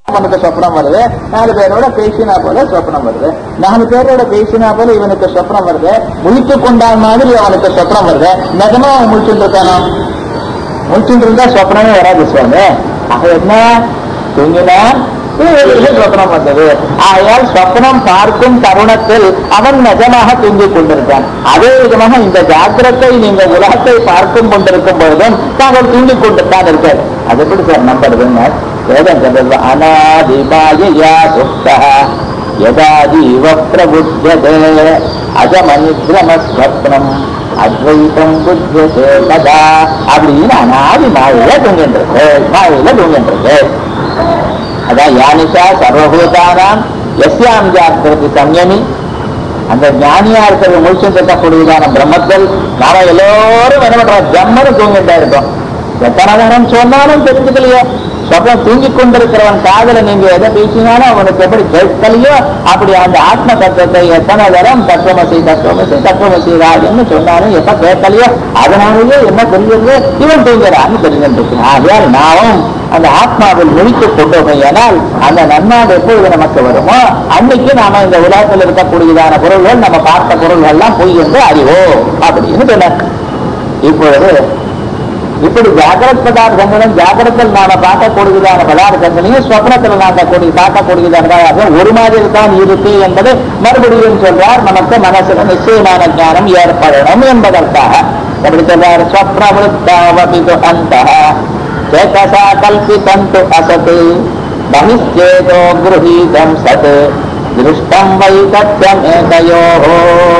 அவனுக்கு சொப்னம் வருது நாலு பேரோட பேசினா போல சொப்னம் வருது நாலு பேரோட பேசினா போல இவனுக்கு சொப்னம் வருது முழித்து கொண்டால் மாதிரி அவனுக்கு சொப்னம் வருது நிஜமா அவன் முழிச்சுட்டு இருக்கானோ முழிச்சுட்டு இருந்தா சொப்னமே வராது சுவாமி ஆக என்ன தூங்கினான் தூங்கியதிலிருந்து சொப்னம் வந்தது ஆகையால் சொப்னம் பார்க்கும் தருணத்தில் அவன் நிஜமாக தூங்கிக் கொண்டிருக்கான் அதே விதமாக இந்த ஜாக்கிரத்தை நீங்க உலகத்தை பார்க்கும் கொண்டிருக்கும் பொழுதும் தாங்கள் தூங்கிக் கொண்டு தான் இருக்கார் அது எப்படி சார் நம்புறதுன்னு வேதம் சொல்றது அநாதிபாயா சுப்தா யதா ஜீவ பிரபுத்தியதே அஜமனித்ரமஸ்வப்னம் அத்வைத்தம் புத்தியதே ததா அப்படின்னு அனாதி மாயில தூங்கின்றது மாயில தூங்கின்றது அதான் யானிஷா சர்வபூதானாம் எஸ்யாம் ஜாக்கிரதி சம்யமி அந்த ஞானியா இருக்கிறது முழிச்சு இருக்கக்கூடியதான பிரம்மத்தில் நாம எல்லோரும் என்ன பண்றோம் ஜம்மனு தூங்கிட்டா இருக்கோம் எத்தனை நேரம் சொன்னாலும் தெரிஞ்சுக்கலையோ சொப்பம் தூங்கிக் கொண்டிருக்கிறவன் காதல நீங்க எதை பேசினாலும் அவனுக்கு எப்படி கேட்கலையோ அப்படி அந்த ஆத்ம தத்துவத்தை எத்தனை தரம் தத்துவமசி தத்துவமசி தத்துவமசி ராஜன்னு சொன்னாலும் எப்ப கேட்கலையோ அதனாலேயே என்ன தெரிஞ்சது இவன் தூங்குறான்னு தெரிஞ்சிருக்கு ஆகையால் நாமும் அந்த ஆத்மாவில் முடித்துக் கொண்டோம் ஏனால் அந்த நன்னாடு எப்பொழுது நமக்கு வருமோ அன்னைக்கு நாம இந்த உலகத்தில் இருக்கக்கூடியதான பொருள்கள் நம்ம பார்த்த பொருள்கள் எல்லாம் பொய் என்று அறிவோம் அப்படின்னு சொன்னார் இப்பொழுது இப்படி ஜாகிரத் பதார்த்தங்களும் ஜாகிரத்தில் நாம பார்க்கக்கூடியதான பதார்த்தங்களையும் ஸ்வப்னத்தில் நாம கூடிய பார்க்கக்கூடியதான ஒரு மாதிரி தான் இருக்கு என்பது மறுபடியும் சொல்றார் நமக்கு மனசுல நிச்சயமான ஞானம் ஏற்படணும் என்பதற்காக எப்படி சொல்றார் ஸ்வப்னவృత్తావபிது அந்த சேதசா கல்பிதந்து அசத் பகிஷ்சேதோ குருஹீதம் சத் திருஷ்டம் வை தத்யம் ஏகயோஹோ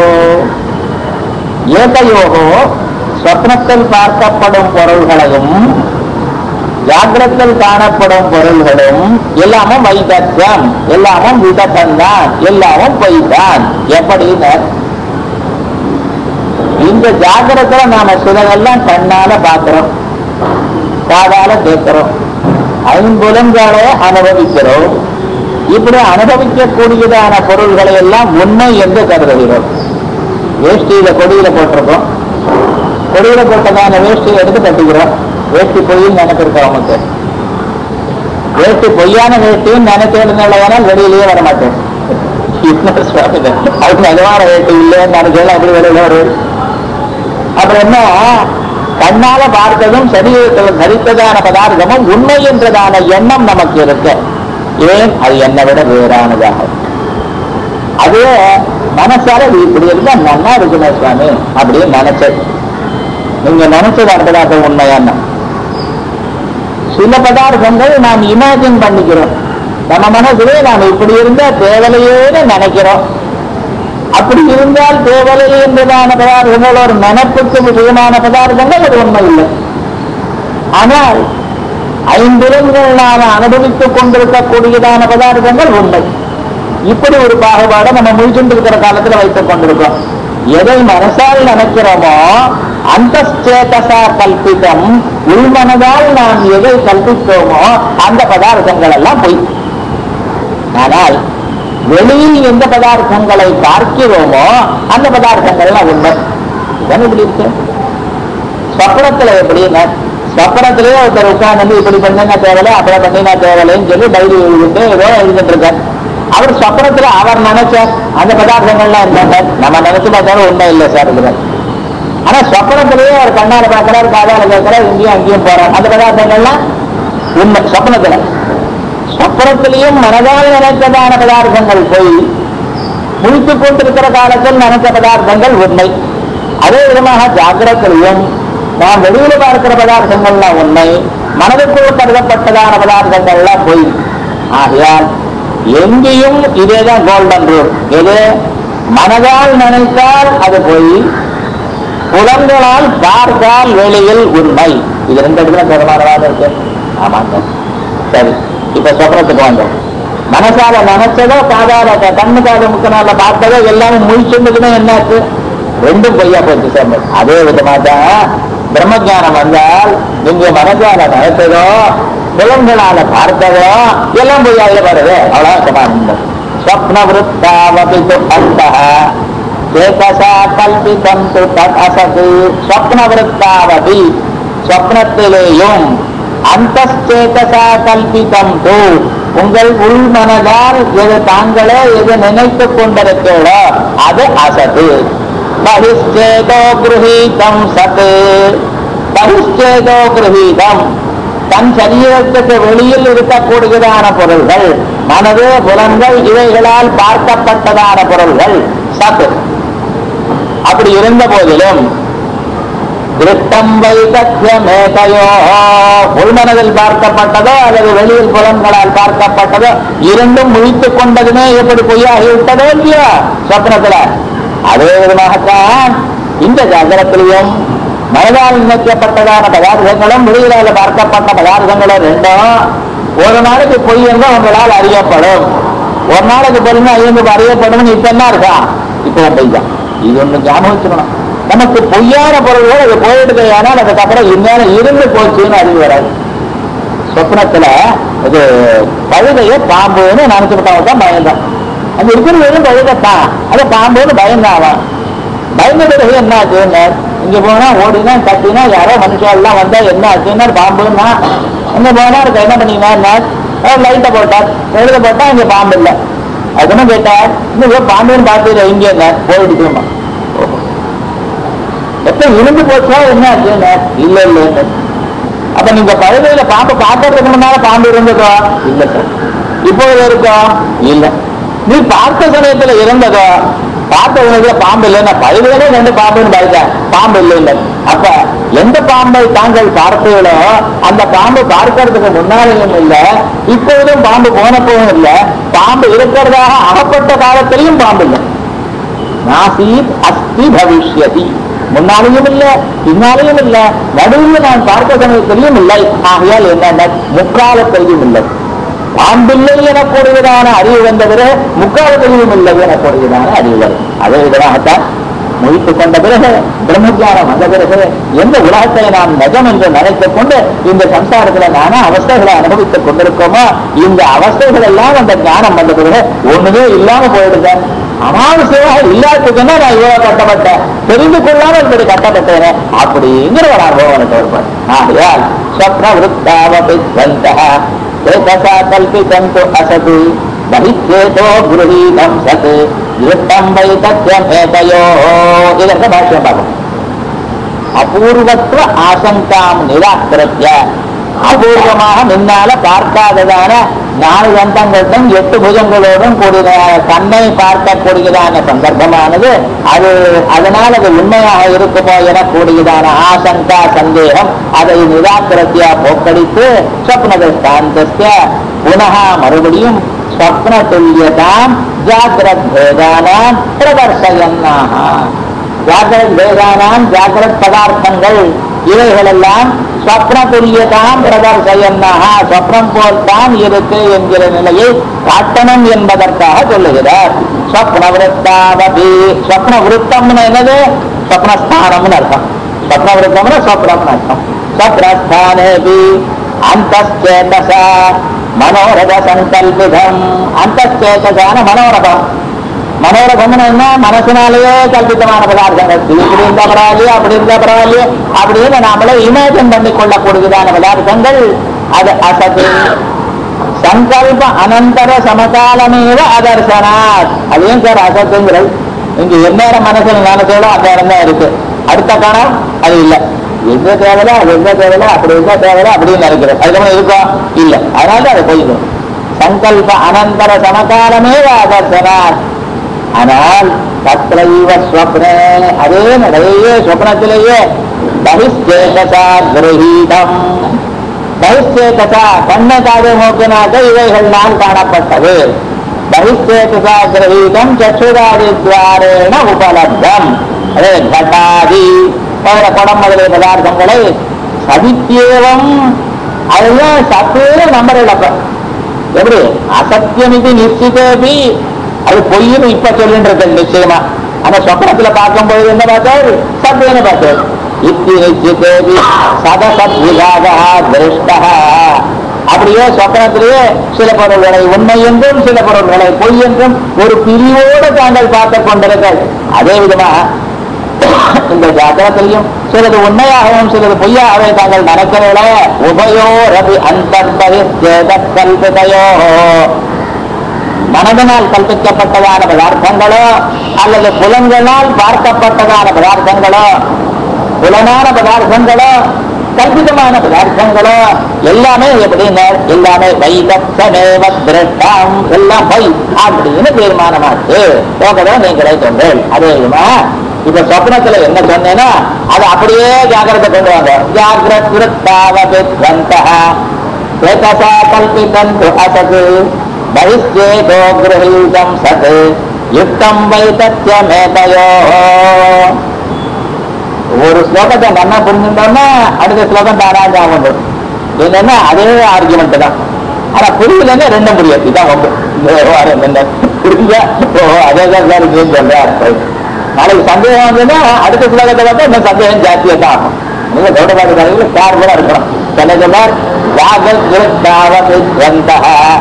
ஏகயோகோ ஸ்வப்னத்தில் பார்க்கப்படும் பொருள்களையும் ஜாகிரத்தில் காணப்படும் பொருள்களும் எல்லாமும் வைதத்தியம் எல்லாமும் விதத்தந்தான் எல்லாமும் பொய்தான் எப்படின்னு இந்த ஜாகிரத்துல நாம சிலதெல்லாம் கண்ணால பார்க்கிறோம் காதால கேட்கிறோம் ஐம்புலன்களை அனுபவிக்கிறோம் இப்படி அனுபவிக்கக்கூடியதான பொருள்களை எல்லாம் உண்மை என்று கருதுகிறோம் வேஷ்டியில கொடியில போட்டிருக்கோம் கொடியில போட்டதான வேஷ்டியை எடுத்து கட்டிக்கிறோம் வேஷ்டி பொய்ன்னு நினைச்சிருக்கோம் நமக்கு வேஷ்டி பொய்யான வேஷ்டின்னு நினைச்சிருந்தால் வெளியிலேயே வர மாட்டேன் இன்னொரு சுவாமி அதுக்கு நிஜமான வேஷ்டி இல்லைன்னு நினைச்சாலும் அப்படி வெளியில வருது அப்புறம் என்ன கண்ணால பார்த்ததும் சரீரத்தில் தரித்ததான பதார்த்தமும் உண்மை என்றதான எண்ணம் நமக்கு இருக்கு ஏன் அது என்னை விட வேறானதாக அது மனசால இது இப்படி இருந்தா நல்லா இருக்குமே சுவாமி அப்படின்னு நினைச்சது நீங்க நினைச்சது அந்த பதார்த்தம் உண்மையான சில பதார்த்தங்கள் நாம் இமேஜின் பண்ணிக்கிறோம் நம்ம மனசுலே நாம் இப்படி இருந்தா தேவலையேன்னு நினைக்கிறோம் அப்படி இருந்தால் தேவலை என்றதான பதார்த்தங்கள் ஒரு நினைப்புக்கு விஷயமான பதார்த்தங்கள் அது உண்மை இல்லை ஆனால் ஐம்புலன்கள் நாம் அனுபவித்துக் கொண்டிருக்கக்கூடியதான பதார்த்தங்கள் உண்மை இப்படி ஒரு பாகுபாடை நம்ம முழிச்சுட்டு இருக்கிற காலத்துல வைத்துக் கொண்டிருக்கோம் எதை மனசால் நினைக்கிறோமோ அந்த சேதசா கல்பிதம் உள்மனதால் நாம் எதை கல்பித்தோமோ அந்த பதார்த்தங்கள் எல்லாம் பொய் ஆனால் வெளியில் எந்த பதார்த்தங்களை பார்க்கிறோமோ அந்த பதார்த்தங்கள்லாம் உண்மை இதான் இப்படி இருக்கு சொப்பனத்துல எப்படின்னா சொப்பனத்திலேயே ஒருத்தர் உட்கார்ந்து இப்படி பண்ணினா தேவலை அப்படி பண்ணினா தேவலைன்னு சொல்லி டைரி எழுதிட்டு ஏதோ எழுதிட்டு இருக்கார் அவர் சொப்பனத்துல அவர் நினைச்ச அந்த பதார்த்தங்கள்லாம் இருந்தாங்க நம்ம நினைச்சு பார்த்தாலும் உண்மை இல்லை சார் இதுல ஆனா சொப்பனத்திலேயே அவர் கண்ணால பார்க்கிறார் காதால கேட்கிறார் இங்கேயும் அங்கேயும் போறார் அந்த பதார்த்தங்கள்லாம் உண்மை சொப்பனத்துல சொப்பனத்திலையும் மனதால் நினைத்ததான பதார்த்தங்கள் போய் முழித்துக் கொண்டிருக்கிற காலத்தில் நினைத்த பதார்த்தங்கள் உண்மை அதே விதமாக ஜாகிரத்திலையும் நாம் வெளியில பார்க்கிற பதார்த்தங்கள்லாம் உண்மை மனதுக்குள் கருதப்பட்டதான பதார்த்தங்கள்லாம் பொய் ஆகையால் எங்கேயும் இதேதான் கோல்டன் ரூல் எது மனதால் நினைத்தால் அது பொய் புலன்களால் பார்த்தால் வெளியில் உண்மை இது ரெண்டு இடத்துல பெருமானதாக இருக்கு ஆமாங்க சரி இப்ப சொப்னத்துக்கு வந்தோம் மனசால நினைச்சதோ காதால க- கண்ணு காது முக்கனால பார்த்ததோ எல்லாமே முழிச்சுட்டதுமே என்னாச்சு ரெண்டும் பொய்யா போச்சு சார் அதே விதமா தான் பிரம்மஜானம் வந்தால் நீங்க மனசால நினைச்சதோ புலன்களால பார்த்ததோ எல்லாம் பொய்யாவில வருது அவ்வளவு சமானம் ஸ்வப்ன விருத்தாவபிது அந்தः சேதசா கல்பிதம் து தத் அசது ஸ்வப்ன விருத்தாவபி ஸ்வப்னத்திலேயும் அந்தச்சேதசா கல்பிதம் து உங்கள் உள் மனதால் எது தாங்களே எது நினைத்துக் கொண்டிருக்கிறோ அது அசது பகிஷ்சேதோ கிரகீதம் சத்து பகிஷ்சேதோ கிரகீதம் தன் சரீரத்துக்கு வெளியில் இருக்கக்கூடியதான பொருள்கள் மனது புலன்கள் இவைகளால் பார்க்கப்பட்டதான பொருள்கள் சத்து அப்படி இருந்த போதிலும் திருஷ்டம் வைதத்யமேதையோ உள்மனதில் பார்க்கப்பட்டதோ அல்லது வெளியில் புலன்களால் பார்க்கப்பட்டதோ இரண்டும் முழித்துக் கொண்டதுமே எப்படி பொய்யாகிவிட்டதோ இல்லையோ சொப்னத்துல அதே விதமாகத்தான் இந்த ஜாகிரத்திலையும் மனதால் நினைக்கப்பட்டதான பதார்த்தங்களும் வெளியிலால பார்க்கப்பட்ட பதார்த்தங்களும் ரெண்டும் ஒரு நாளைக்கு பொய் என்று உங்களால் அறியப்படும் ஒரு நாளைக்கு பொறுமை ஐந்து அறியப்படும் இப்ப என்ன இருக்கா இப்போ பொய் தான் இது ஒண்ணு ஞாபகம் வச்சுக்கணும் நமக்கு பொய்யான பொருள்கள் அது போயிடுது ஆனால் அதுக்கப்புறம் இந்நேரம் இருந்து போச்சுன்னு அறிவு வராது சொப்னத்துல இது பழுதைய பாம்புன்னு நினைச்சுக்கிட்டவங்க தான் பயந்தான் அங்க இருக்கிறது பழுதத்தான் அது பாம்புன்னு பயந்தான் அவன் பயந்த பிறகு என்ன ஆச்சுன்னு இங்க போனா ஓடினா கட்டினா யாரோ மனுஷன் எல்லாம் வந்தா என்ன ஆச்சுன்னா பாம்புன்னா இங்க போனா அதுக்கு என்ன பண்ணீங்கன்னா லைட்டை போட்டார் எழுத போட்டா இங்க பாம்பு இல்லை அதுன்னு கேட்டார் இன்னும் பாம்புன்னு பார்த்து இங்க என்ன போயிடுச்சுமா எப்ப இருந்து போச்சா என்ன ஆச்சுன்னு இல்ல இல்ல அப்ப நீங்க பழுதையில பாம்பு பார்க்கறதுக்கு முன்னால பாம்பு இருந்ததோ இல்ல சார் இப்போது இருக்கோ இல்ல நீ பார்த்த சமயத்துல இருந்ததோ பார்த்த சமயத்துல பாம்பு இல்லைன்னா பழுதையில ரெண்டு பாம்புன்னு பாருங்க பாம்பு இல்லை இல்லை அப்ப எந்த பாம்பை தாங்கள் பார்த்தீங்களோ அந்த பாம்பு பார்க்கறதுக்கு முன்னாலேயும் இல்ல இப்பொழுதும் பாம்பு போனப்பவும் இல்ல பாம்பு இருக்கிறதாக அகப்பட்ட காலத்திலையும் பாம்பு இல்லை நாசீத் அஸ்தி பவிஷ்யதி முன்னாலேயும் இல்ல பின்னாலேயும் இல்ல நடுவில் நான் பார்த்த சமயத்திலையும் இல்லை ஆகையால் என்ன முக்காலத்திலையும் இல்லை பாம்பில்லை எனக்கூடியதான அறிவு வந்தவரே முக்காலத்திலையும் இல்லை எனக்கூடியதான அறிவு வரும் அதே விதமாகத்தான் முடித்துக் கொண்ட பிறகு பிரம்மஜானம் வந்த பிறகு எந்த உலகத்தை நாம் நிஜம் என்று நினைத்துக் கொண்டு இந்த சம்சாரத்துல நானா அவஸ்தைகளை அனுபவித்துக் கொண்டிருக்கோமோ இந்த அவஸ்தைகள் எல்லாம் அந்த ஞானம் வந்த பிறகு ஒண்ணுமே இல்லாம போயிடுது அனாவசியமாக இல்லாததுக்குன்னா நான் இவ்வளவு கட்டப்பட்டேன் தெரிந்து கொள்ளாமல் இப்படி கட்டப்பட்டேனே அப்படிங்கிற ஒரு அனுபவம் எனக்கு வருவார் ஆகையால் ஸ்வப்ன விருத்தாவபி ஏகசா கல்பிதந்து அசது பகிச்சேதோ குருஹீதம் சத் இருட்டம் வை சத்தியம் ஏதையோ இதற்கு பாஷ்யம் பார்க்கணும் அபூர்வத்துவ ஆசங்காம் நிராகரிக்க அபூர்வமாக முன்னால பார்க்காததான நாலு தந்தங்களுடன் எட்டு புஜங்களோடும் கூடிய கண்ணை பார்க்கக்கூடியதான சந்தர்ப்பமானது அது அதனால் அது உண்மையாக இருக்குமோ எனக்கூடியதான ஆசங்கா சந்தேகம் அதை நிராகரத்தியா போக்கடித்து ஸ்வப்னதாந்தஸ்ய புனக மறுபடியும் ஸ்வப்ன துல்லியதாம் ஜாகிரத் பேதானாம் பிரதர்சயன்னாக ஜாகிரத் வேதானாம் ஜாகிரத் பதார்த்தங்கள் இவைகளெல்லாம் ஸ்வப்ன துல்லியதாம் பிரதர்சயன்னாக ஸ்வப்னம் போல்தான் இருக்கு என்கிற நிலையை காட்டணும் என்பதற்காக சொல்லுகிறார் ஸ்வப்ன விருத்தாவபி ஸ்வப்ன விருத்தம்னு என்னது ஸ்வப்னஸ்தானம்னு அர்த்தம் ஸ்வப்ன விருத்தம்னு ஸ்வப்னம்னு அர்த்தம் ஸ்வப்னஸ்தானேபி அந்தஸ்சேதசா மனோரத சங்கல்பிதம் அந்தஸ்சேதசான மனோரதம் மனோரதம்னு என்ன மனசினாலேயே கல்பித்தமான பதார்த்தங்கள் இது இப்படி இருந்தா பரவாயில்லையோ அப்படி இருந்தா பரவாயில்லையோ அப்படின்னு நாமளே இமேஜின் பண்ணி கொள்ளக்கூடியதான பதார்த்தங்கள் அது அசது சங்கல்ப அனந்தர சமகாலமேவ அதர்சனாத் அதையும் சார் அசத்துங்கிறது இங்க எந்நேரம் மனசுல நினைச்சோடோ அந்த இடம் தான் இருக்கு அடுத்த காலம் அது இல்ல எங்க தேவையில்ல அது எங்க தேவையில்ல அப்படி எங்க தேவையில்ல அப்படின்னு நினைக்கிறோம் அதுக்கப்புறம் இருக்கும் இல்ல அதனால அதை போய்க்கணும் சங்கல்ப அனந்தர சமகாலமேவ அதர்சனாத் ஆனால் தத்ரைவ ஸ்வப்னே அதே நிறைய ஸ்வப்னத்திலேயே பகிஷ்டேகசா கிரகீதம் பகிஷ்டேகசா கண்ண காது மூக்கினாக இவைகள் நான் காணப்பட்டது பகிஷ்டேகசா கிரகீதம் சச்சுராதித்வாரேண உபலப்தம் அதே கட்டாதி போன்ற குடம் முதலிய பதார்த்தங்களை சதித்தேவம் அதுதான் சத்தே நம்பர் இழப்ப எப்படி அசத்தியம் இது நிச்சிதேபி அது பொய்ன்னு இப்ப சொல்லின்றது நிச்சயமா ஆனா சொப்பனத்துல பார்க்கும்போது என்ன பார்த்தாரு சத்தியன்னு பார்த்தாரு இத்தி நிச்சிதேபி சதசத் விகாதா திருஷ்டா அப்படியே சொப்பனத்திலேயே சில பொருள்களை உண்மை என்றும் சில பொருள்களை பொய் என்றும் ஒரு பிரிவோடு தாங்கள் பார்த்துக் கொண்டிருக்கள் அதே விதமா இந்த ஜாதகத்திலையும் சிலது உண்மையாகவும் சிலது பொய்யாகவே தாங்கள் நடக்கிறீர்களே உபயோரபி அந்தர்பகிர்ஜேத கல்பிதையோ மனதனால் கல்பிக்கப்பட்டதான பதார்த்தங்களோ அல்லது புலன்களால் பார்க்கப்பட்டதான பதார்த்தங்களோ புலனான பதார்த்தங்களோ கல்பிதமான பதார்த்தங்களோ எல்லாமே எப்படின்னா எல்லாமே வைதத்தமேவ திருஷ்டம் எல்லாம் பொய் அப்படின்னு தீர்மானமாச்சு போகதோ நீங்களே சொன்னேன் அதேமா இப்ப சொப்னத்துல என்ன சொன்னேன்னா அது அப்படியே ஜாகிரதை கொண்டு வாங்க ஜாகிரத் விருத்தாவபித்வந்தः ஏகசா கல்பிதம் அசது பகிஷ்யேதோ கிரகீதம் சத் யுக்தம் வைதத்யமேதயோ ஒரு ஸ்லோகத்தை நல்லா புரிஞ்சுட்டோம்னா அடுத்த ஸ்லோகம் தாராஜா உண்டு என்னன்னா அதே ஆர்குமெண்ட் தான் ஆனா புரியலன்னா ரெண்டும் முடியாது இதான் ரொம்ப இந்த விவகாரம் என்ன புரிஞ்சா ஓ அதே தான் சார் இதுன்னு சொல்றாரு நாளைக்கு சந்தேகம் வந்ததுன்னா அடுத்த ஸ்லோகத்தை பார்த்தா இன்னும் சந்தேகம் ஜாஸ்தியா தான் ஆகும் நீங்க கௌடபாடு கதையில் கேர் கூட இருக்கணும் சில சொன்னார் ஜாகிரத்வந்தாக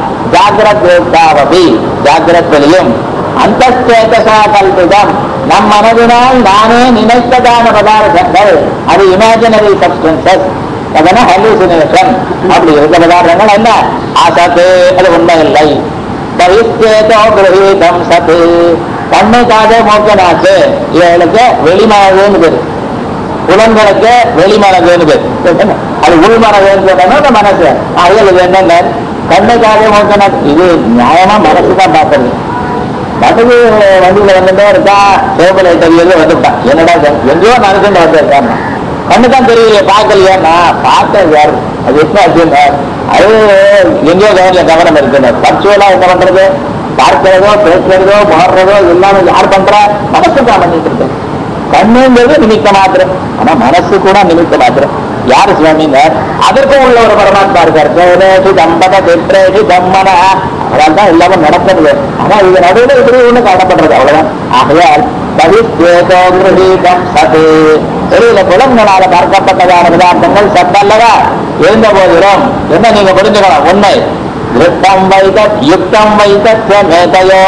ஜாகிரத்வபி ஜாகிரத்திலையும் அந்த சேதசா கல்பிதம் நம் மனதினால் நானே நினைத்ததான பதார்த்தங்கள் அது இமேஜினரி சப்ஸ்டன்சஸ் அதனா ஹலூசினேஷன் அப்படி இருந்த பதார்த்தங்கள் என்ன அசத்து அது உண்மை இல்லை பரிஸ்தேதோ கிரகீதம் சத்து கண்ணு காது மூக்கனாச்சு இவளுக்கு வெளிமனதுன்னு பேரு புலன்களுக்கு வெளிமனதுன்னு பேரு அது உள்மனதுன்னு சொன்னா அந்த மனசு அதில் இது என்னென்ன கண்ணு காது மூக்கனாச்சு இது நியாயமா மனசு தான் பார்க்கறது வசதி வண்டியில வந்துட்டே இருக்கா சேவலை தெரியல வந்துட்டான் என்னடா இது? எங்கேயோ நடந்துட்டு வந்திருக்கான் கண்ணு தான் தெரியலையே பார்க்கலையா நான் பார்த்தேன் யார் அது என்ன ஆச்சுன்னா அது எங்கேயோ கவனில கவனம் இருக்குன்னு பர்ச்சுவலா என்ன பண்றது பார்க்கிறதோ பேசுறதோ மாறுறதோ எல்லாமே யார் பண்றா மனசு தான் பண்ணிட்டு இருக்கு கண்ணுங்கிறது நிமித்த மாத்திரம் ஆனா மனசு கூட நிமித்த மாத்திரம் யாரு சுவாமிங்க அதற்கும் உள்ள ஒரு பரமாத்மா இருக்கார் சேதேஷி தம்பத திப்ரேஷி தம்மன அதனால தான் எல்லாமே நடக்கிறது ஆனா இது நடுவில் இப்படி ஒண்ணு காணப்படுறது அவ்வளவுதான் ஆகையால் பவிஸ்வேதோ கிரகீதம் சது வெளியில புலன்களால பார்க்கப்பட்டதான பதார்த்தங்கள் சத்தல்லவா இருந்த போதிலும் என்ன நீங்க புரிஞ்சுக்கணும் உண்மை யுக்தம் வைத்த யுக்தம் வைத்த மேதையோ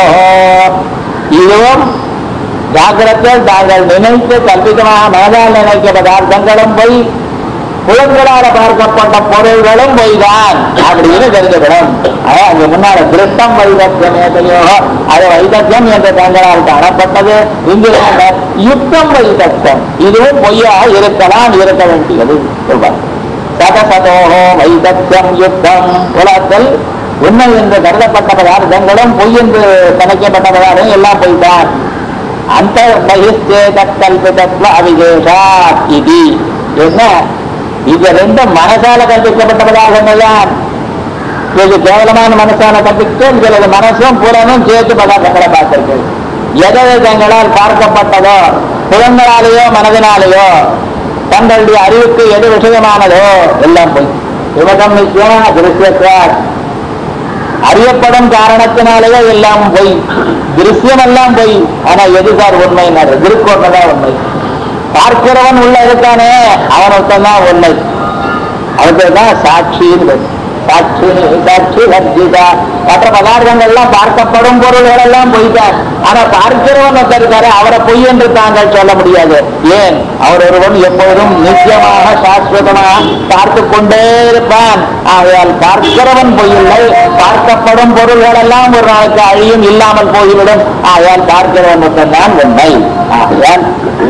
இதுவும் ஜாகிரத்தில் தாங்கள் நினைத்து கல்பிதமாக மனதால் நினைக்க பதார்த்தங்களும் போய் புலன்களால பார்க்கப்பட்ட பொருள்களும் பொய்தான் அப்படின்னு தெரிஞ்சுக்கணும் அதான் அங்க முன்னால திருஷ்டம் வைதத்தியம் ஏதையோ அது வைதத்தியம் என்ற தங்களால் காணப்பட்டது இங்கு என்ன? யுக்தம் வைதத்தியம் இதுவும் பொய்யாக இருக்கலாம் இருக்க வேண்டியது சொல்வார் சதசதோகோ வைதத்தியம் யுக்தம் உலகத்தில் உண்மை என்று கருதப்பட்ட பதார்த்தங்களும் பொய் என்று கணக்கப்பட்ட பதார்த்தம் எல்லாம் பொய்தான் அந்த பகிஷ்டேதற்கல்பிதத்வ அவிசேஷா இது என்ன இது ரெண்டும் மனசால கற்பிக்கப்பட்ட பதார்த்தங்கள் தான் இது கேவலமான மனசால கற்பித்து சிலது மனசும் புலனும் சேர்த்து பதார்த்தங்களை பார்த்திருக்கு எதை தங்களால் பார்க்கப்பட்டதோ புலங்களாலேயோ மனதினாலேயோ தங்களுடைய அறிவுக்கு எது விஷயமானதோ எல்லாம் போய் விவகம் நிச்சயம் திருஷ்யத்வார் அறியப்படும் காரணத்தினாலேயே எல்லாம் பொய் திருஷ்யம் எல்லாம் பொய் ஆனா எது சார் உண்மை திருக்கோணதான் உண்மை பார்க்கிறவன் உள்ள இருக்கானே அவனுக்கு தான் உண்மை அவனுக்கு தான் சாட்சின்னு பேரு. சாட்சி சாட்சி வர்ஜிதா மற்ற பதார்த்தங்கள்லாம் பார்க்கப்படும் பொருள்கள் எல்லாம் பொய்தான் ஆனா பார்க்கிறவன் ஒருத்தர் இருக்காரு அவரை பொய் என்று தாங்கள் சொல்ல முடியாது ஏன் அவர் ஒருவன் எப்பொழுதும் நிச்சயமாக சாஸ்வதமாக பார்த்து கொண்டே இருப்பான் ஆகையால் பார்க்கிறவன் பொய்யில்லை பார்க்கப்படும் பொருள்கள் எல்லாம் ஒரு நாளுக்கு அழியும் இல்லாமல் போய்விடும் ஆகையால் பார்க்கிறவன் மட்டும்தான் உண்மை ஆகையால்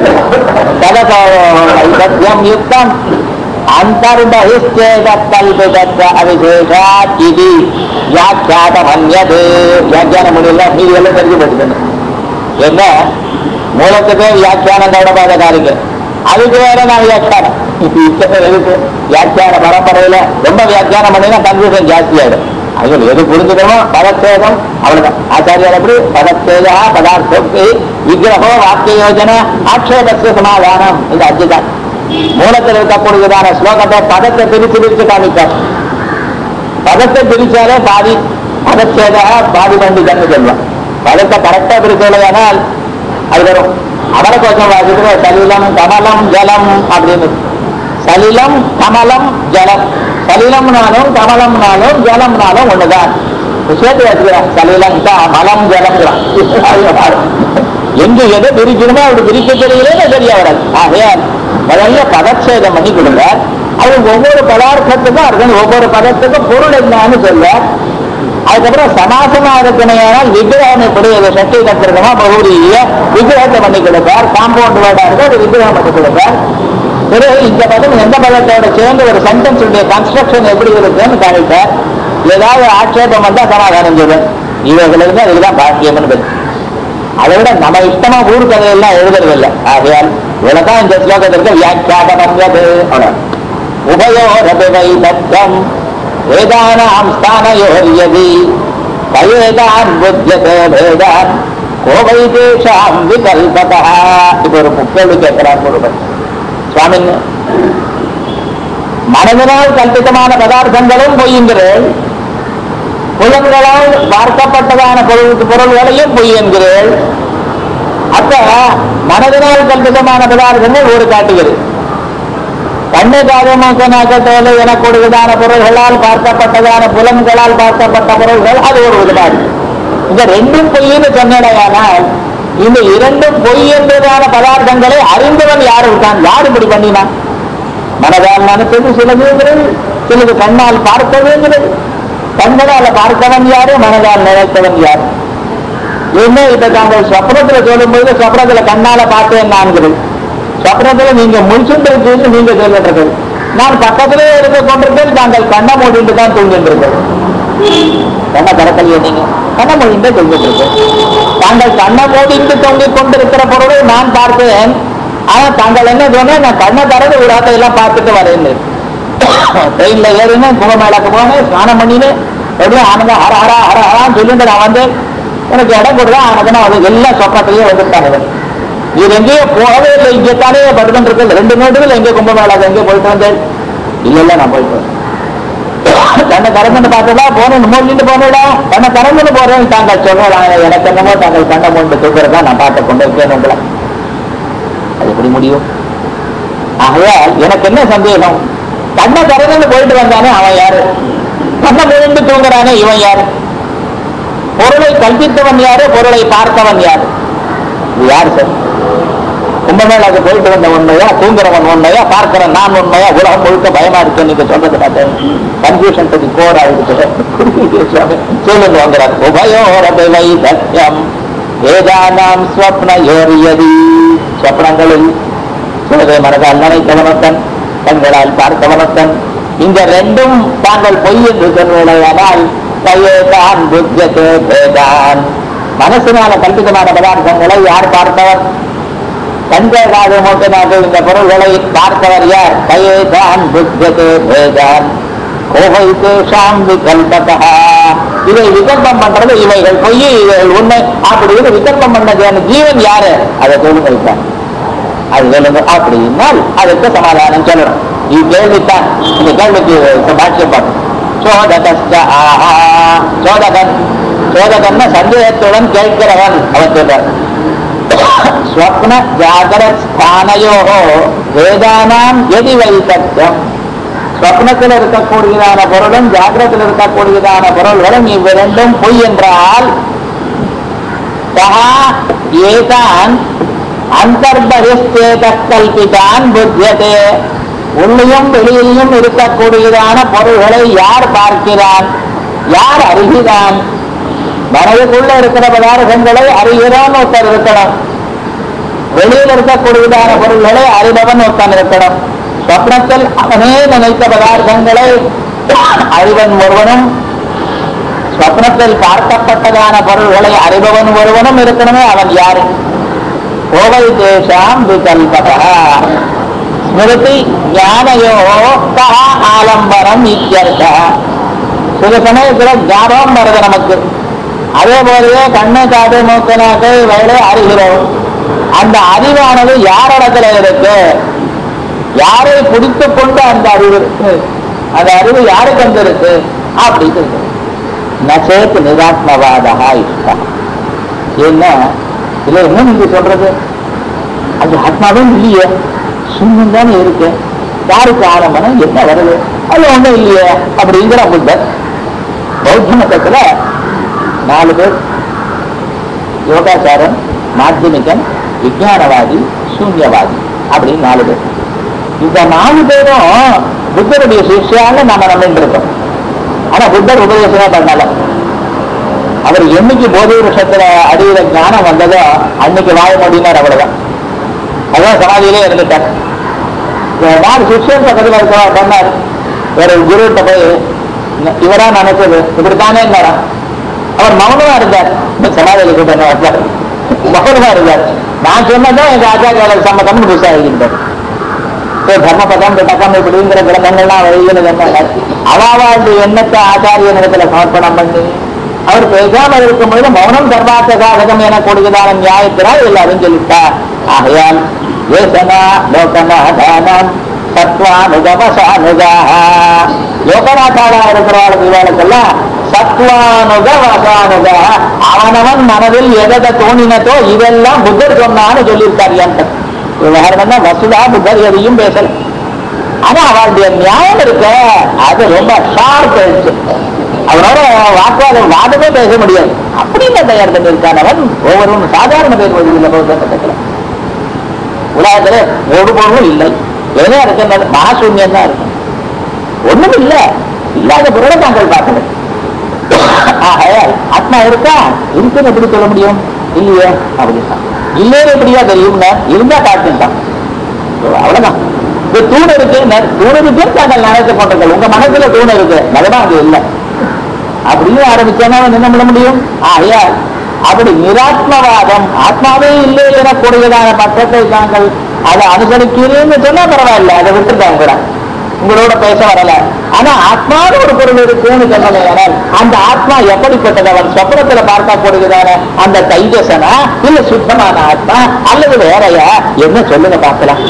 சதசத்தியம் யுக்தம் அந்தர்பகிஷ்டேதல்பிதத்வ அவிசேஷாத் இது வியாக்கியாதமன்யது வியாக்கியானம் முடியல மீதி எல்லாம் தெரிஞ்சு போட்டுக்கணும் என்ன மூலத்துக்கு வியாக்கியானம் கவனமாக காரியம் அதுக்கு வேற நான் வியாக்கியானம் எதுக்கு வியாக்கியான பரம்பரையில ரொம்ப வியாக்கியானம் பண்ணினா கன்ஃபியூஷன் ஜாஸ்தி ஆயிடும் அதில் எது புரிஞ்சுக்கணுமோ பதச்சேதம் அவ்வளவுதான் ஆச்சாரியார் எப்படி பதச்சேதா பதார்த்தோக்தி விக்கிரகோ வாக்கிய யோஜனை ஆட்சேபஸ்ய சமாதானம் இது அஜிதான் மூலத்தில் இருக்கக்கூடியதான ஸ்லோகத்தை பதத்தை பிரிச்சு பிரிச்சு காமிப்பார் பதத்தை பிரிச்சாலே பாதி பதச்சேதா பாதி பண்டிதன்னு சொல்லுவான் பதத்தை கரெக்டா பிரிச்சோலையானால் அது வரும் அவரை கொஞ்சம் வாசிக்கிற சலிலம் கமலம் ஜலம் அப்படின்னு சலிலம் கமலம் ஜலம் சலிலம்னாலும் கமலம்னாலும் ஜலம்னாலும் ஒண்ணுதான் சேர்த்து வச்சுக்கிறான் சலிலங்கா மலம் ஜலங்கிறான் எங்க எதை பிரிக்கணுமோ அப்படி பிரிக்க தெரியலே சரியா வராது ஆகையால் முதல்ல பதச்சேதம் பண்ணி கொடுங்க அது ஒவ்வொரு பதார்த்தத்துக்கும் அர்த்தம் ஒவ்வொரு பதத்துக்கும் பொருள் என்னன்னு சொல்ல அதுக்கப்புறம் சமாசமா இருக்கணையானால் விக்கிரகம் எப்படி அது சக்தி தத்திரகமா பகுதிய விக்கிரகத்தை பண்ணி கொடுப்பார் காம்பவுண்ட் வேர்டா இருக்கு அது விக்கிரகம் பண்ணி கொடுப்பார் பிறகு இந்த பதம் எந்த பதத்தோட சேர்ந்து ஒரு சென்டென்ஸ் உடைய கன்ஸ்ட்ரக்ஷன் எப்படி இருக்குன்னு காமிப்பார் ஏதாவது ஆட்சேபம் வந்தா சமாதானம் சொல்லும் இவைகளுக்கு அதுக்குதான் பாக்கியம்னு பேர் அதை விட நம்ம இஷ்டமா ஊர் கதையெல்லாம் எழுதுறது இல்லை ஆகையால் இவ்வளவுதான் இந்த ஸ்லோகத்திற்கு வியாக்கியாபனங்கிறது அவ்வளவு உபயோரபி வைதத்யம் வேதானாம் ஸ்தானயோரியதி பவேதான் புத்தியதே வேதான் கோவை தேஷாம் விகல்பதா இது ஒரு முக்கேள்வி கேட்கிறார் ஒருவர் சுவாமின் மனதினால் கல்பித்தமான பதார்த்தங்களும் பொய்யுங்கிறேன் புலன்களால் பார்க்கப்பட்டதான பொருள் பொருள்களையும் பொய் என்கிறேன் அப்ப மனதினால் கல்பிதமான பதார்த்தங்கள் ஒரு காட்டுகிறது கண்ணு காதமாக நகத்தோடு எனக்கூடியதான பொருள்களால் பார்க்கப்பட்டதான புலன்களால் பார்க்கப்பட்ட பொருள்கள் அது ஒரு விதமாக இந்த ரெண்டும் பொய்ன்னு சொன்னடையானால் இந்த இரண்டும் பொய் என்றதான பதார்த்தங்களை அறிந்தவன் யார் இருக்கான் யார் இப்படி பண்ணினான் மனதால் நினைத்தது சிலதுங்கிறது சிலது கண்ணால் பார்த்ததுங்கிறது கண்களால் பார்த்தவன் யாரு மனதால் நினைத்தவன் யார் என்ன இப்ப தாங்கள் சொப்னத்துல சொல்லும்போது சொப்னத்துல கண்ணால பார்த்தேன் நான்கிறது சொப்னத்துல நீங்க முடிச்சுட்டு இருக்கீங்க நீங்க சொல்லிட்டு நான் பக்கத்திலே இருக்க கொண்டிருக்கேன் தாங்கள் கண்ணை மூடிட்டு தான் தூங்கிட்டு இருக்கேன் கண்ணை திறக்கலையே நீங்க கண்ணை மூடிட்டு தூங்கிட்டு இருக்கேன் தாங்கள் கண்ணை மூடிட்டு தொங்கிக் கொண்டிருக்கிற பொருளை நான் பார்த்தேன் ஆனா தாங்கள் என்ன சொன்னா நான் கண்ணை திறந்து ஒரு எல்லாம் பார்த்துட்டு வரேன் ட்ரெயின்ல ஏறினேன் கும்பமேளாக்கு போனேன் ஸ்நானம் பண்ணினேன் எப்படியும் ஆனந்தம் ஹர ஹரா ஹர ஹரான்னு சொல்லிட்டு நான் வந்து எனக்கு இடம் கொடுத்தா ஆனந்தம் அது எல்லா சொப்பத்திலேயே வந்துட்டாங்க இது எங்கேயோ போகவே இல்லை இங்கே தானே படுத்துட்டு இருக்கு ரெண்டு நோட்டுகள் எங்கே கும்பமேளாக்கு எங்கே போயிட்டு வந்தேன் இல்ல இல்ல நான் போயிட்டு வந்தேன் கண்ணை திறந்துன்னு பார்த்ததா போனேன் மூடிட்டு போனடா கண்ணை திறந்துன்னு போறேன் தாங்கள் சொல்லலாம் எனக்கு என்னமோ தாங்கள் கண்ணை மூண்டு தூக்குறதா நான் பார்த்து கொண்டு இருக்கேன் உங்களை அது எப்படி முடியும் ஆகையால் எனக்கு என்ன சந்தேகம் கண்ணை திறந்து போயிட்டு வந்தானே அவன் யாரு கண்ணை மூடிட்டு தூங்குறானே இவன் யாரு பொருளை கல்பித்தவன் யாரு பொருளை பார்த்தவன் யாரு இது யாரு சார் கும்பமேளாக்கு போயிட்டு வந்த உண்மையா தூங்குறவன் உண்மையா பார்க்கிறவன் நான் உண்மையா உலகம் முழுக்க பயமா இருக்கு நீங்க சொல்றது பார்த்தேன் கன்ஃபியூஷன் கோர் ஆயிடுச்சு சொல்லுங்க வாங்குறார் உபயோரபை வைதத்யம் வேதானாம் ஸ்வப்னயோரியதி ஸ்வப்னங்களில் சிலதை மனதால் நினைத்தவனத்தன் கண்களால் பார்த்தவனத்தன் இந்த ரெண்டும் தாங்கள் பொய் என்று சொல்வதையானால் கையேதான் புத்தியத்தே பேதான் மனசினால கல்பிதமான பதார்த்தங்களை யார் பார்த்தவர் கண்கள் காது மூட்டனாக இந்த பொருள்களை பார்த்தவர் யார் கையேதான் புத்தியத்தே பேதான் கோவை தேஷாம் விகல்பதா இதை விகல்பம் பண்றது இவைகள் பொய் இவைகள் உண்மை அப்படின்னு விகல்பம் பண்ணது ஜீவன் யாரு அதை சொல்லுங்க இப்ப. அது சொல்லுங்க அப்படின்னால் அதுக்கு சமாதானம் சொல்லணும் இது கேள்வித்தான் இந்த கேள்விக்கு பாட்சியம் பார்க்கணும் சோதகஸ்ட ஆஹா சோதகன் சோதகன் சந்தேகத்துடன் கேட்கிறவன் அவன் சொல்றார் ஸ்வப்ன ஜாகரத் ஸ்தானயோ வேதானாம் எதி வைத்தம் ஸ்வப்னத்தில் இருக்கக்கூடியதான பொருளும் ஜாகிரத்தில் இருக்கக்கூடியதான பொருள்களும் இவ்விரண்டும் பொய் என்றால் சகா ஏதான் அந்தர்பகிஸ்தேத கல்பிதான் புத்தியதே உள்ளையும் வெளியிலையும் இருக்கக்கூடியதான பொருள்களை யார் பார்க்கிறான் யார் அறிகிறான் மனதுக்குள்ள இருக்கிற பதார்த்தங்களை அறிகிறான் ஒருத்தர் இருக்கணும் வெளியில் இருக்கக்கூடியதான பொருள்களை அறிபவன் ஒருத்தன் இருக்கணும் சொப்னத்தில் அவனே நினைத்த பதார்த்தங்களை அறிவன் ஒருவனும் சொப்னத்தில் பார்க்கப்பட்டதான பொருள்களை அறிபவன் ஒருவனும் இருக்கணுமே அவன் யாரு கோவை தேசாம் விகல்பதா ஸ்மிருதி ஞானயோ கஹ ஆலம்பரம் இத்தியர்த்த சில சமயத்துல ஞாபகம் வருது நமக்கு அதே போலவே கண்ணு காது மூக்கு நாக்கு வயலை அறிகிறோம் அந்த அறிவானது யாரிடத்துல இருக்கு யாரை பிடித்து கொண்டு அந்த அறிவு இருக்கு அந்த அறிவு யாருக்கு வந்து இருக்கு அப்படின்னு இருக்கு நசேத் நிராத்மவாதா இஷ்டா என்ன இல்ல என்ன நீங்க சொல்றது அது ஆத்மாவும் இல்லையே சுண்ணம் தானே இருக்கு யாருக்கு ஆரம்பம் என்ன வருது அது ஒண்ணும் இல்லையே அப்படிங்கிற புத்தர் பௌத்த மதத்துல நாலு பேர் யோகாச்சாரன் மாத்தியமிகன் விஞ்ஞானவாதி சூன்யவாதி அப்படின்னு நாலு பேர் இந்த நாலு பேரும் புத்தருடைய சிஷ்யான்னு நம்ம நம்பிட்டு இருக்கோம் ஆனா புத்தர் உபதேசமே பண்ணல அவர் என்னைக்கு போதை வருஷத்துல அடியில ஞானம் வந்ததோ அன்னைக்கு வாழ முடியினார் அவ்வளவுதான் அதான் சமாதியிலே இருந்துட்டார் இந்த நாலு சிஷ்யன் பக்கத்துல இருக்கிற பண்ணார் வேற குருகிட்ட போய் "இந்த- இவரா நினைச்சது இப்படித்தானே இருந்தாரா அவர் மௌனமா இருந்தார் இந்த சமாதியில கூட்டம் வந்தார் மௌனமா இருந்தார் நான் சொன்னதான் எங்க ஆச்சாரிய சம்மதம் புதுசா எழுதிட்டார் தர்மபதம் பிடக்கம் இப்படிங்கிற கிரந்தங்கள்லாம் எழுதினது அவாவாண்டு எண்ணத்தை ஆச்சாரிய இடத்துல சமர்ப்பணம் பண்ணி அவர் பேசாமல் இருக்கும் பொழுது மௌனம் தர்மார்த்த சாதகம் என கொடுக்குதான நியாயத்தினால் எல்லாரும் சொல்லிட்டார் ஆகையால் ஏசனா லோகநாதானம் சத்வானுகவசானுகா லோகநாதாளா இருக்கிறவர்களுக்கு இவர்களுக்கெல்லாம் சத்வானுக வசானுக அவனவன் மனதில் எதை தோணினதோ இதெல்லாம் புத்தர் சொன்னான்னு சொல்லியிருக்கார் என்கிட்ட விவகாரம்னா வசுதா புத்தர் எதையும் பேசல ஆனா அவளுடைய நியாயம் இருக்க அது ரொம்ப ஷார்ப் ஆயிடுச்சு அவனோட வாக்குவாதம் வாதமே பேச முடியாது அப்படின்னு தயார் பண்ணியிருக்கானவன் ஒவ்வொருவன் சாதாரண பேர் வழியில் பௌத்தத்தில் உலகத்துல ஒரு பொருளும் இல்லை எதே இருக்கின்றது மகாசூன்யம் தான் இருக்கும் ஒண்ணும் இல்ல இல்லாத பொருளை நாங்கள் பார்க்கணும் ஆகையால் ஆத்மா இருக்கா இருக்குன்னு எப்படி சொல்ல முடியும் இல்லையே அப்படின்னா இல்லையே எப்படியா தெரியும்னா இருந்தா காட்டுட்டான் அவ்வளவுதான் இந்த தூண் இருக்கு ந- தூண் இருக்கு தாங்கள் நினைத்து கொண்டீர்கள் உங்க மனசுல தூண் இருக்கு நிஜமா அது இல்லை அப்படின்னு ஆரம்பிச்சானா அவன் என்ன பண்ண முடியும் ஆகையால் அப்படி நிராத்மவாதம் ஆத்மாவே இல்லை எனக்கூடியதான பக்கத்தை தாங்கள் அதை அனுசரிக்கிறீன்னு சொன்னா பரவாயில்ல அதை விட்டுட்டாங்க கூட உங்களோட பேச வரல ஆனா ஆத்மான்னு ஒரு பொருள் இருக்குன்னு சொன்னதையானால் அந்த ஆத்மா எப்படிப்பட்டது அவன் சொப்பனத்துல பார்க்கக்கூடியதான அந்த தைஜசனா இல்ல சுத்தமான ஆத்மா அல்லது வேறையா என்ன சொல்லுங்க பார்க்கலாம்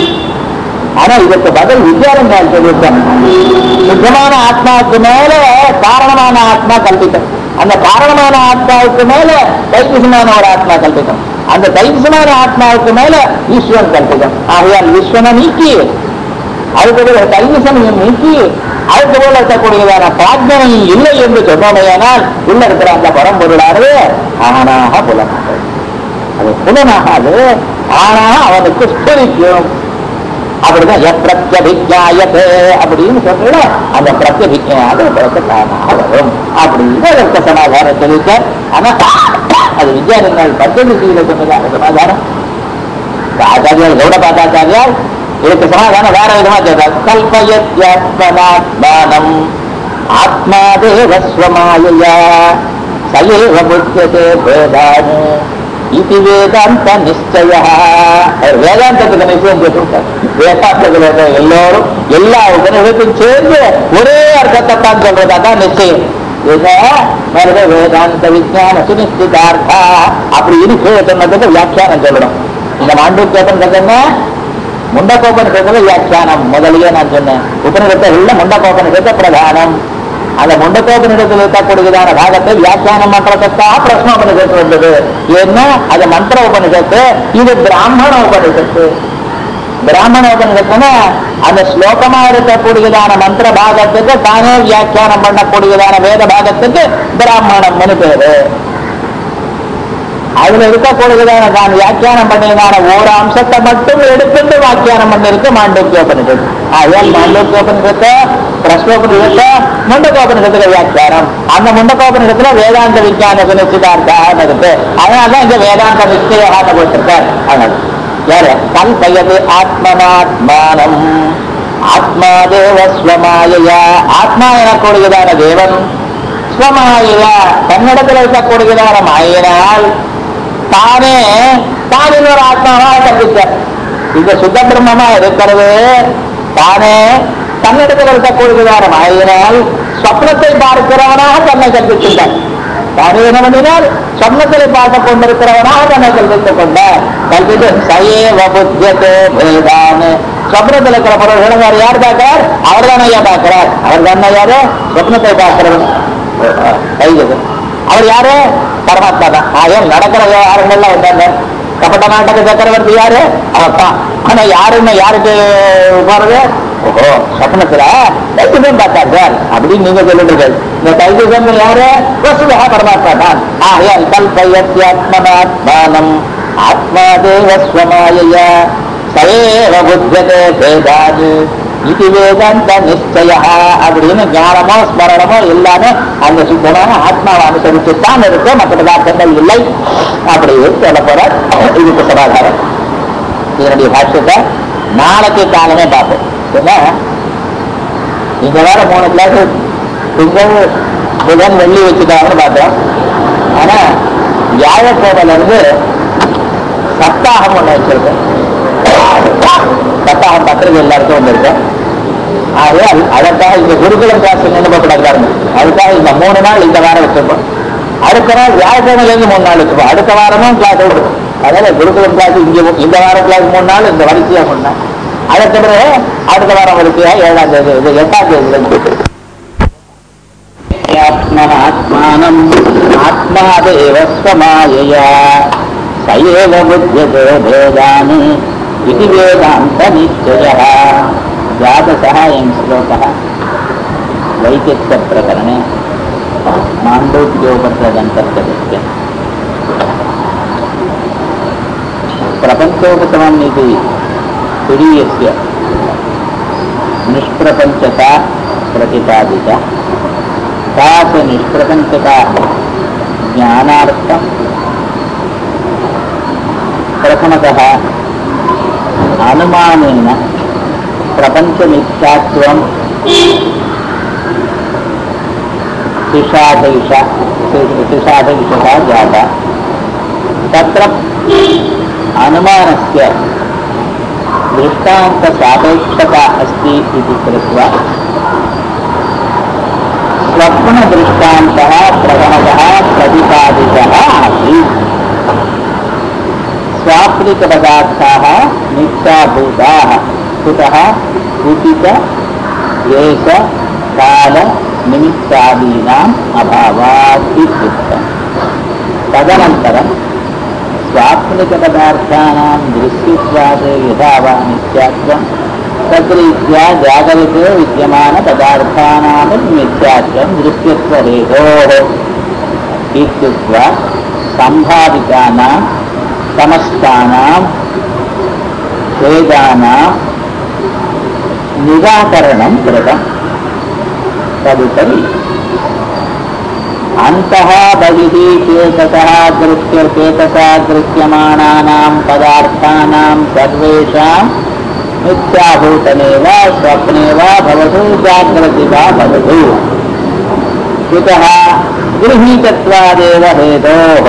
ஆனா இதற்கு பதில் வித்யாரண்யால் சொல்லியிருக்காங்க சுத்தமான ஆத்மாவுக்கு மேல காரணமான ஆத்மா கல்பித்தம் அந்த காரணமான ஆத்மாவுக்கு மேல தைத்திசமான ஒரு ஆத்மா கல்பித்தம் அந்த தைத்திசமான ஆத்மாவுக்கு மேல ஈஸ்வரன் கல்பிதம் ஆகையால் ஈஸ்வரனை நீக்கி அதுக்கு ஒரு தைத்திசனையும் நீக்கி அதுக்கு போல இருக்கக்கூடியதான பிரார்த்தனை இல்லை என்று சொன்னோமையானால் உள்ள இருக்கிற அந்த பரம்பொருளானது ஆனாக புலனாக அது புலனாகாது ஆனாக அவனுக்கு ஸ்பரிக்கும் அப்படிதான் எப்பிரத்யபிஜாயத்தே அப்படின்னு சொல்றல அந்த பிரத்யபிஜையாக பிரத்யமாக வரும் அப்படின்னு அதற்கு சமாதானம் சொல்லிக்க ஆனா அது வித்யாரண்யால் பஞ்சமிதியில சொன்னதாக சமாதானம் இந்த ஆச்சாரியால் கௌடபாதாச்சாரியால் இதுக்கு சமாதானம் வேற விதமா சொல்றார் கல்பயத்யாத்மனாத்மானம் ஆத்மாதேவஸ்வமாயா சயேவ புத்தியதே வேதானு இது வேதாந்த நிச்சய அவர் வேதாந்தத்துக்கு நிச்சயம் சொல்லிருக்கார் வேதாந்தத்துல இருக்க எல்லோரும் எல்லா உபநிஷத்தும் சேர்ந்து ஒரே அர்த்தத்தை தான் சொல்றது அதான் நிச்சயம் என்ன மருத வேதாந்த விஜயான சுனிஷ்டிதார்த்தா அப்படின்னு கீழே சொன்னதுக்கு வியாக்கியானம் சொல்லணும் இந்த மாண்டூக்கியப்பன் என்ன முண்டகோபனிஷத்துல வியாக்கியானம் முதலியே நான் சொன்னேன் உபநிடத்தை உள்ள முண்டகோபனிஷத்தை பிரதானம் அந்த முண்டகோபனிடத்தில் இருக்கக்கூடியதான பாகத்தை வியாக்கியானம் பண்றதுக்காக பிரஸ்னோபனிஷத்து வந்தது ஏன்னா அது மந்திர உபனிஷத்து இது பிராமண உபனிஷத்து பிராமண உபனிஷத்துனா அந்த ஸ்லோகமா இருக்கக்கூடியதான மந்திர பாகத்துக்கு தானே வியாக்கியானம் பண்ணக்கூடியதான வேத பாகத்துக்கு பிராமணம்னு பேரு அதுல இருக்கக்கூடியதான தான் வியாக்கியானம் பண்ணியதான ஒரு அம்சத்தை மட்டும் எடுத்துட்டு வியாக்கியானம் பண்ணிருக்கு மாண்டோக்கியோபனிஷத்து ஆகையால் மாண்டோக்கியோபனிஷத்தை பிரஸ்னோபனிஷத்தை முண்டகோபனிஷத்துல வியாக்கியானம் அந்த முண்டகோபனிஷத்துல வேதாந்த விஞ்ஞான சுனிச்சிதார்த்தான்னு இருக்கு அதனாலதான் இங்க வேதாந்த நிச்சயமாக போட்டிருக்கார் அதனால யாரு கல்பயது ஆத்மனாத்மானம் ஆத்மாதேவ ஸ்வமாயா ஆத்மா எனக்கூடியதான தேவன் ஸ்வமாயா தன்னிடத்தில் இருக்கக்கூடியதான மாயினால் தானே தான் இன்னொரு ஆத்மாவாக கற்பித்தார் இந்த சுத்த பிரம்மமா இருக்கிறது தானே தன்னிடத்தில் இருக்கக்கூடியதான மாயினால் ஸ்வப்னத்தை பார்க்கிறவனாக தன்னை கற்பிக்கின்றார் தானே என்ன பண்ணினார் சொன்னத்தில் பார்த்துக் கொண்டிருக்கிறவனாக தன்னை கல்பித்துக் கொண்டார் கல்பித்து சயேவ புத்தியத்தே வேதான்னு சொப்னத்தில் இருக்கிற பொருள்களை வேறு யார் பார்க்கிறார் அவர் தானே ஐயா பார்க்கிறார் அவர் தானே யாரு சொப்னத்தை பார்க்கிறவன் கைது அவர் யாரு பரமாத்மா தான் ஆகையால் நடக்கிற விவகாரங்கள்லாம் வந்தாங்க கபட்ட நாட்டக சக்கரவர்த்தி யாரு அவர்தான் ஆனா யாருன்னு யாருக்கு போறது ஓஹோ சொப்னத்துல தைத்தியம் பார்த்தா சார் அப்படின்னு நீங்க சொல்லிட்டு இந்த தைத்தியம் யாரு வசுதா பரமாத்மா தான் ஆகையால் கல்பயத்யாத்மனாத்மானம் ஆத்மா தேவஸ்வமாய சயேவ புத்தியதே வேதாது இது வேதாந்த நிச்சய அப்படின்னு ஞானமோ ஸ்மரணமோ எல்லாமே அந்த சுத்தமான ஆத்மாவை அனுசரிச்சுத்தான் இருக்கும் மற்ற பதார்த்தங்கள் இல்லை அப்படி சொல்ல போற இதுக்கு சமாதானம் இதனுடைய பாஷ்யத்தை நாளைக்கு காலமே பார்ப்போம் ஏன்னா இந்த வாரம் மூணு கிளாஸ் திங்கள் புதன் வெள்ளி வச்சுட்டாங்கன்னு பார்த்தோம் ஆனா வியாழக்கிழமையில இருந்து சப்தாகம் ஒண்ணு வச்சிருக்கேன் சப்தாகம் பத்திரிகை எல்லாருக்கும் வந்திருக்கேன் ஆகவே அது- அதற்காக இந்த குருகுலம் கிளாஸ் நினைப்பக்கூடாது பாருங்க அதுக்காக இந்த மூணு நாள் இந்த வாரம் வச்சிருப்போம் அடுத்த நாள் வியாழக்கிழமையில இருந்து மூணு நாள் வச்சுப்போம் அடுத்த வாரமும் கிளாஸ் இருக்கும் அதாவது குருகுலம் கிளாஸ் இங்க மூ- இந்த வாரம் கிளாஸ் மூணு நாள் இந்த வரிசையா மூணு நாள் அடுத்த பிறகு அடுத்த வாரம் வரிசையா ஏழாம் தேதி இது எட்டாம் தேதியில இருந்து ஆத்மனாத்மானம் ஆத்மாதேவ ஸ்வமாயயா சயேவ புத்தியதே வேதானி இது வேதாந்த நிச்சயः द्वादशः अयं श्लोकः वैचित्रप्रकरणे माण्डूक्योपत्रदन्तर्गतस्य प्रपञ्चोपशमम् इति तुरीयस्य निष्प्रपञ्चता प्रतिपादिता सा च निष्प्रपञ्चता ज्ञानार्थं प्रथमतः अनुमानेन प्रपञ्चमिथ्यात्वं शिषादैष शिषादैषता जाता तत्र अनुमानस्य दृष्टान्तसापेक्षता अस्ति इति कृत्वा स्वप्नदृष्टान्तः प्रथमतः प्रतिपादितः आसीत् स्वाप्निकपदार्थाः नित्याभूताः कुतः उचित देश काल निमित्तादीनाम् अभावात् इत्युक्तम् तदनन्तरं स्वाप्निकपदार्थानां दृश्यत्वात् यथा वा नित्यात्वं तद्रीत्या जागरिते विद्यमानपदार्थानामपि मिथ्यात्वं दृश्यत्वहेतोः इत्युक्त्वा सम्भावितानां समस्तानां वेदानां निराकरणं कृतं तदुपरि अन्तः बहिः चेतसः दृश्य चेतसा दृश्यमाणानां पदार्थानां सर्वेषां मिथ्याभूतने वा स्वप्ने वा भवतु जाग्रति वा भवतु कुतः गृहीतत्वादेव हेतोः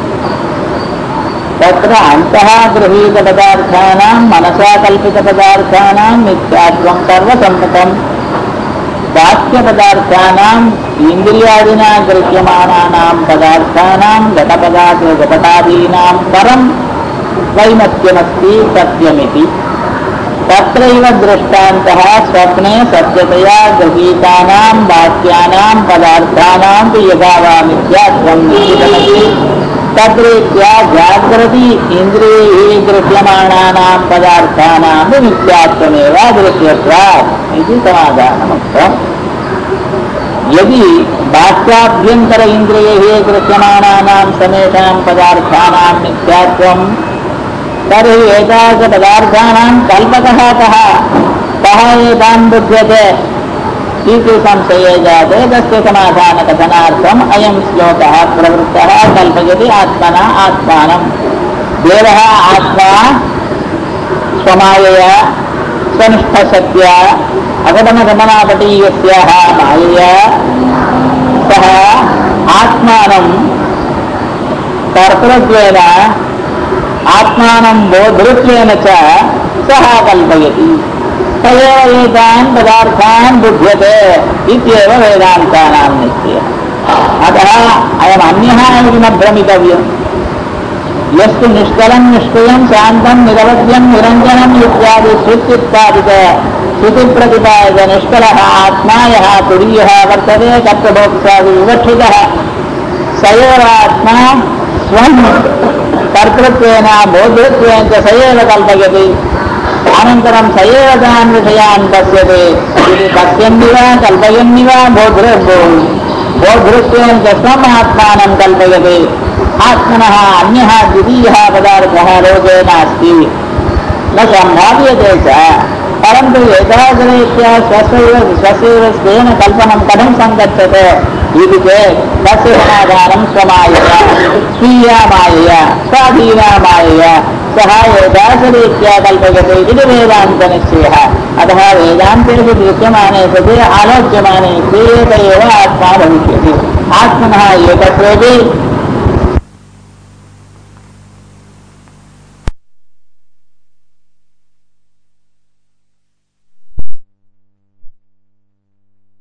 तत्र अन्तः गृहीतपदार्थानां मनसा कल्पितपदार्थानां मिथ्यात्वं सर्वसम्मतम् बाह्यपदार्थानाम् इन्द्रियादिना गृह्यमाणानां पदार्थानां घटपदार्थ घटादीनां परं वैमत्यमस्ति सत्यमिति तत्रैव दृष्टान्तः स्वप्ने सत्यतया गृहीतानां वाक्यानां पदार्थानां यथा वा मिथ्यात्वं निश्चितमस्ति तद्रीत्या जागृति इन्द्रियैः गृह्यमाणानां पदार्थानां मिथ्यात्वमेव दृश्यत्वात् इति समाधानमुक्तम् यदि बाह्याभ्यन्तर इन्द्रियैः गृह्यमाणानां समेषां पदार्थानां मिथ्यात्वं तर्हि एतादृशपदार्थानां कल्पकः कः कः एतान् बुध्यते इति संशये जाते तस्य समाधानकथनार्थम् अयं श्लोकः प्रवृत्तः कल्पयति आत्मना आत्मानं देवः आत्मा स्वमायया स्वनिष्ठशक्त्या अगमनगमनापटीयस्याः मायया सः आत्मानं कर्तृत्वेन आत्मानं बोधृत्वेन च सः कल्पयति स एव एतान् पदार्थान् बुध्यते इत्येव वेदान्तानां निश्चयः अतः अयम् अन्यः इति न भ्रमितव्यम् यस्तु निष्कलं निष्क्रियं शान्तं निरवध्यं निरञ्जनम् इत्यादि श्रुत्युत्पादित श्रुतिप्रतिपादित निष्कलः आत्मा यः तुरीयः वर्तते कर्तभोक्तादि विवक्षितः स एव आत्मा स्वं कर्तृत्वेन बोधृत्वेन च स एव कल्पयति अनन्तरं स एव तान् विषयान् पश्यति इति पश्यन्निव कल्पयन्निव बोधृ बोधृत्वेन च स्वम् आत्मानं कल्पयति आत्मनः अन्यः द्वितीयः पदार्थः लोके नास्ति न सम्भाव्यते च परन्तु एतादृरीत्या स्वस्यैव स्वस्यैव स्वेन कल्पनं कथं सङ्गच्छते इति चेत् तस्य समाधानं स्वमायया स्वीया मायया स्वाधीना मायया सः एतादृरीत्या कल्पयते इति वेदान्तनिश्चयः अतः वेदान्तेषु दृश्यमाने सति आलोच्यमाने क्रियेत एव आत्मा भविष्यति आत्मनः एकत्वेपि